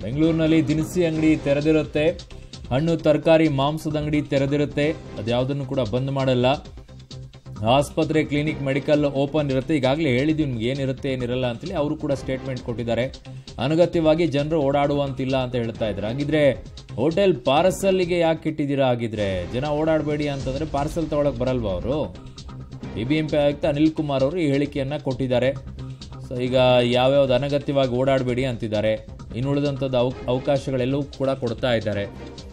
ಬೆಂಗಳೂರಿನಲ್ಲಿ ದಿನಸಿ ಅಂಗಡಿ ತೆರೆದಿರುತ್ತೆ ಹಣ್ಣು ತರಕಾರಿ ಮಾಂಸದ ಅಂಗಡಿ ತೆರೆದಿರುತ್ತೆ ಅದ್ಯಾವುದನ್ನು ಕೂಡ ಬಂದ್ ಮಾಡಲ್ಲ ಆಸ್ಪತ್ರೆ ಕ್ಲಿನಿಕ್ ಮೆಡಿಕಲ್ ಓಪನ್ ಇರುತ್ತೆ ಈಗಾಗಲೇ ಹೇಳಿದ್ವಿ ನಿಮ್ಗೆ ಏನಿರುತ್ತೆ ಏನಿರಲ್ಲ ಅಂತೇಳಿ ಅವರು ಕೂಡ ಸ್ಟೇಟ್ಮೆಂಟ್ ಕೊಟ್ಟಿದ್ದಾರೆ ಅನಗತ್ಯವಾಗಿ ಜನರು ಓಡಾಡುವಂತಿಲ್ಲ ಅಂತ ಹೇಳ್ತಾ ಇದ್ದಾರೆ ಹಾಗಿದ್ರೆ ಹೋಟೆಲ್ ಪಾರ್ಸಲ್ಗೆ ಯಾಕೆ ಇಟ್ಟಿದ್ದೀರಾ ಹಾಗಿದ್ರೆ ಜನ ಓಡಾಡಬೇಡಿ ಅಂತಂದ್ರೆ ಪಾರ್ಸಲ್ ತಗೊಳಕ್ ಬರಲ್ವಾ ಅವರು ಬಿಬಿಎಂಪಿ ಆಯುಕ್ತ ಅನಿಲ್ ಕುಮಾರ್ ಅವರು ಈ ಹೇಳಿಕೆಯನ್ನ ಕೊಟ್ಟಿದ್ದಾರೆ ಸೊ ಈಗ ಯಾವ್ಯಾವ್ದು ಅನಗತ್ಯವಾಗಿ ಓಡಾಡಬೇಡಿ ಅಂತಿದ್ದಾರೆ ಇನ್ನುಳಿದಂಥದ್ದು ಅವ ಅವಕಾಶಗಳೆಲ್ಲವೂ ಕೂಡ ಕೊಡ್ತಾ ಇದ್ದಾರೆ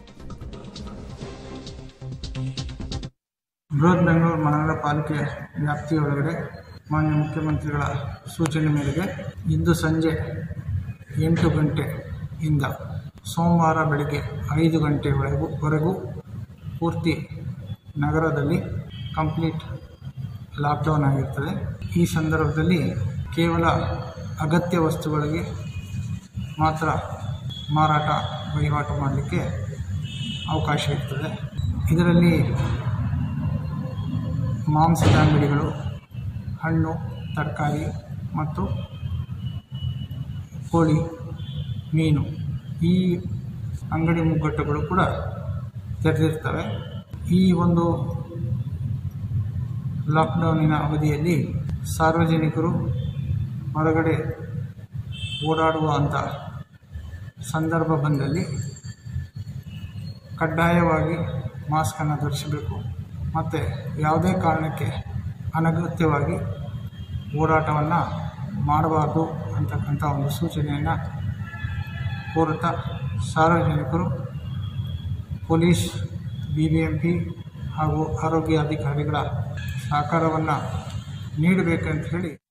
ಬೃಹತ್ ಬೆಂಗಳೂರು ಮಹಾನಗರ ಪಾಲಿಕೆ ವ್ಯಾಪ್ತಿಯೊಳಗಡೆ ಮಾನ್ಯ ಮುಖ್ಯಮಂತ್ರಿಗಳ ಸೂಚನೆ ಮೇರೆಗೆ ಇಂದು ಸಂಜೆ ಎಂಟು ಗಂಟೆಯಿಂದ ಸೋಮವಾರ ಬೆಳಗ್ಗೆ ಐದು ಗಂಟೆವರೆಗೂ ವರೆಗೂ ಪೂರ್ತಿ ನಗರದಲ್ಲಿ ಕಂಪ್ಲೀಟ್ ಲಾಕ್ಡೌನ್ ಆಗಿರ್ತದೆ ಈ ಸಂದರ್ಭದಲ್ಲಿ ಕೇವಲ ಅಗತ್ಯ ವಸ್ತುಗಳಿಗೆ ಮಾತ್ರ ಮಾರಾಟ ವಹಿವಾಟು ಮಾಡಲಿಕ್ಕೆ ಅವಕಾಶ ಇರ್ತದೆ ಇದರಲ್ಲಿ ಮಾಂಸದ ಅಂಗಡಿಗಳು ಹಣ್ಣು ತರಕಾರಿ ಮತ್ತು ಕೋಳಿ ಮೀನು ಈ ಅಂಗಡಿ ಮುಗ್ಗಟ್ಟುಗಳು ಕೂಡ ತೆರೆದಿರ್ತವೆ ಈ ಒಂದು ಲಾಕ್ಡೌನಿನ ಅವಧಿಯಲ್ಲಿ ಸಾರ್ವಜನಿಕರು ಹೊರಗಡೆ ಓಡಾಡುವ ಅಂಥ ಸಂದರ್ಭ ಬಂದಲ್ಲಿ ಕಡ್ಡಾಯವಾಗಿ ಮಾಸ್ಕನ್ನು ಧರಿಸಬೇಕು ಮತ್ತು ಯಾವುದೇ ಕಾರಣಕ್ಕೆ ಅನಗತ್ಯವಾಗಿ ಓಡಾಟವನ್ನು ಮಾಡಬಾರ್ದು ಅಂತಕ್ಕಂಥ ಒಂದು ಸೂಚನೆಯನ್ನು ಕೋರುತ್ತಾ ಸಾರ್ವಜನಿಕರು police B B M P ಹಾಗೂ ಆರೋಗ್ಯ ಅಧಿಕಾರಿಗಳ ಸಹಕಾರವನ್ನು ನೀಡಬೇಕಂತ ಹೇಳಿ